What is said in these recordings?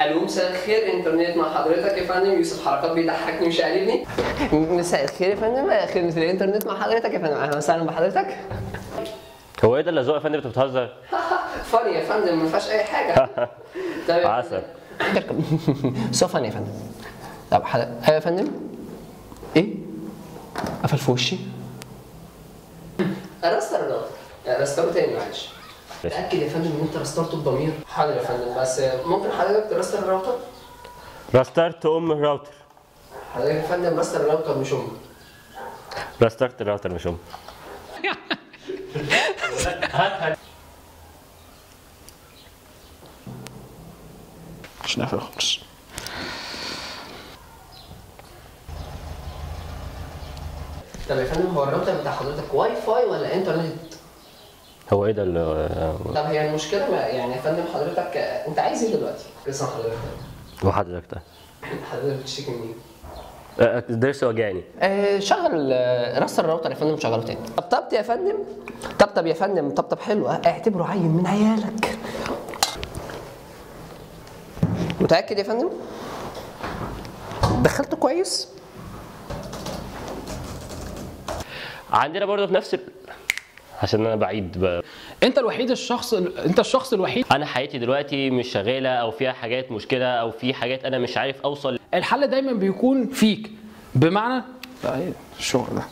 الو مساء الخير انترنت مع حضرتك يا فندم يوسف حركات بيضحكني مش قالبني مساء الخير يا فندم خدمة الانترنت مع حضرتك يا فندم اهلا وسهلا بحضرتك هو ايه ده اللزوق يا فندم انت بتهزر فاني يا فندم ما فيهاش اي حاجة طب يا عسل فندم. سو فاني يا فندم طب حضرتك ايوه يا فندم ايه قفل في وشي رستر الراوتر رستره تاني معلش تأكد يا فندم ان انت رسترته بضمير حاضر يا فندم بس ممكن حضرتك ترستر الراوتر راسترت ام الراوتر حضرتك يا فندم رستر الراوتر مش امي راسترت الراوتر مش ام مش نافع خالص طب يا فندم هو الراوتر بتاع حضرتك واي فاي ولا انترنت؟ هو ايه ده اللي طب هي المشكله ما يعني يا فندم حضرتك انت عايز ايه دلوقتي؟ اسم حضرتك هو حضرتك ده حضرتك بتشتكي من ايه؟ آه، الضرس وجعني آه شغل آه، راس الراوتر يا فندم شغله تاني طبطبت يا فندم طبطب يا فندم طبطب حلو آه، اعتبره عين من عيالك متأكد يا فندم؟ دخلته كويس؟ عندنا برضه في نفس ال... عشان انا بعيد بقى انت الوحيد الشخص انت الشخص الوحيد انا حياتي دلوقتي مش شغاله او فيها حاجات مشكله او في حاجات انا مش عارف اوصل الحل دايما بيكون فيك بمعنى لا ايه الشغل ده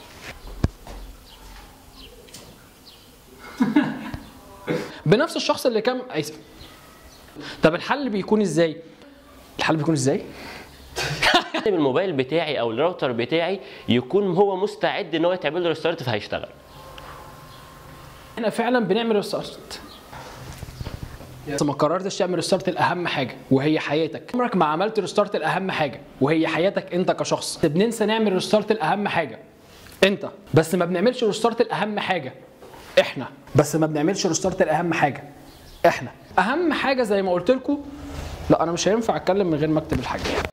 بنفس الشخص اللي كان أيس- طب الحل بيكون ازاي الحل بيكون ازاي الموبايل بتاعي او الراوتر بتاعي يكون هو مستعد ان هو يتعمل له ريستارت فهيشتغل احنا فعلا بنعمل ريستارت بس ما قررتش تعمل ريستارت الاهم حاجه وهي حياتك عمرك ما عملت ريستارت الاهم حاجه وهي حياتك انت كشخص بننسى نعمل ريستارت الاهم حاجه انت بس ما بنعملش ريستارت الاهم حاجه احنا بس ما بنعملش ريستارت الاهم حاجه احنا اهم حاجه زي ما قلت لكم لا انا مش هينفع اتكلم من غير ما اكتب الحاجه